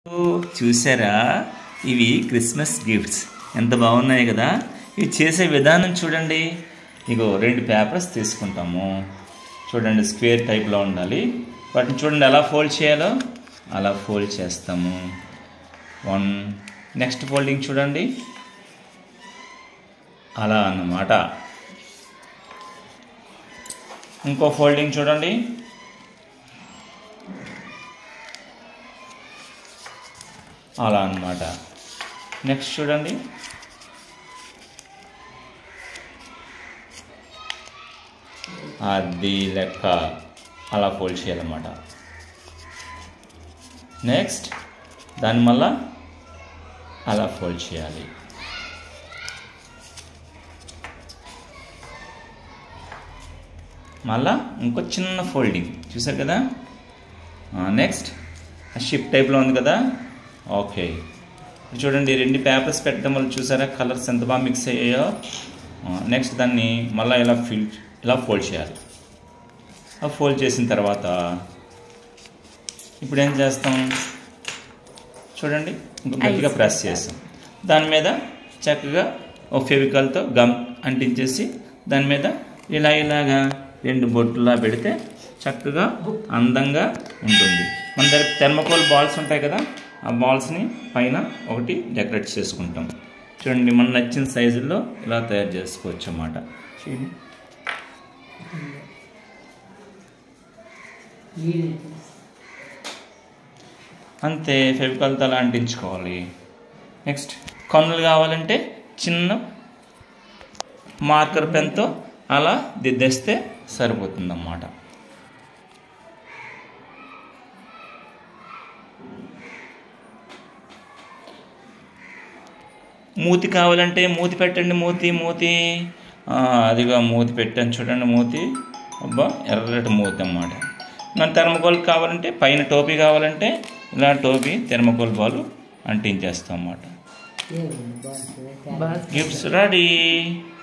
చూసారా ఇవి Christmas gifts ఎంత బాగున్నాయి కదా ఇవి చేసే విధానం చూడండి ఇగో రెండు పేపర్స్ తీసుకుంటాము చూడండి స్క్వేర్ టైప్లో ఉండాలి వాటిని చూడండి ఎలా ఫోల్డ్ చేయాలో అలా ఫోల్డ్ చేస్తాము వన్ నెక్స్ట్ ఫోల్డింగ్ చూడండి అలా అన్నమాట ఇంకో ఫోల్డింగ్ చూడండి అలా అన్నమాట నెక్స్ట్ చూడండి అది లెక్క అలా ఫోల్డ్ చేయాలన్నమాట నెక్స్ట్ దాని మళ్ళా అలా ఫోల్డ్ చేయాలి మళ్ళా ఇంకో చిన్న ఫోల్డింగ్ చూసారు కదా నెక్స్ట్ షిప్ టైప్లో ఉంది కదా ఓకే ఇప్పుడు చూడండి రెండు పేపర్స్ పెట్టడం వల్ల చూసారా కలర్స్ ఎంత బాగా మిక్స్ అయ్యాయో నెక్స్ట్ దాన్ని మళ్ళీ ఇలా ఫిల్ ఇలా ఫోల్డ్ చేయాలి ఆ ఫోల్డ్ చేసిన తర్వాత ఇప్పుడు ఏం చేస్తాం చూడండి ఇంకా గట్టిగా ప్రెస్ చేస్తాం దాని మీద చక్కగా ఒక ఫెవికాల్తో గమ్ అంటించేసి దాని మీద ఇలా ఇలాగా రెండు బొట్టులా పెడితే చక్కగా అందంగా ఉంటుంది మన దగ్గర థెర్మకోల్ బాల్స్ ఉంటాయి కదా ఆ బాల్స్ని పైన ఒకటి డెకరేట్ చేసుకుంటాం చూడండి మన నచ్చిన సైజుల్లో ఇలా తయారు చేసుకోవచ్చు అన్నమాట చూడండి అంతే ఫెవికాల్తో అలా అంటించుకోవాలి నెక్స్ట్ కన్నులు కావాలంటే చిన్న మార్కర్ పెన్తో అలా దిద్దేస్తే సరిపోతుందన్నమాట మూతి కావాలంటే మూతి పెట్టండి మూతి మూతి ఆ, అదిగా మూతి పెట్టాను చూడండి మూతి అబ్బా ఎర్రటి మూతి అన్నమాట మన థెర్మకోల్ కావాలంటే పైన టోపీ కావాలంటే ఇలా టోపీ థెర్మకోల్ బాల్ అంటించేస్తాం అన్నమాట గిఫ్ట్స్ రెడీ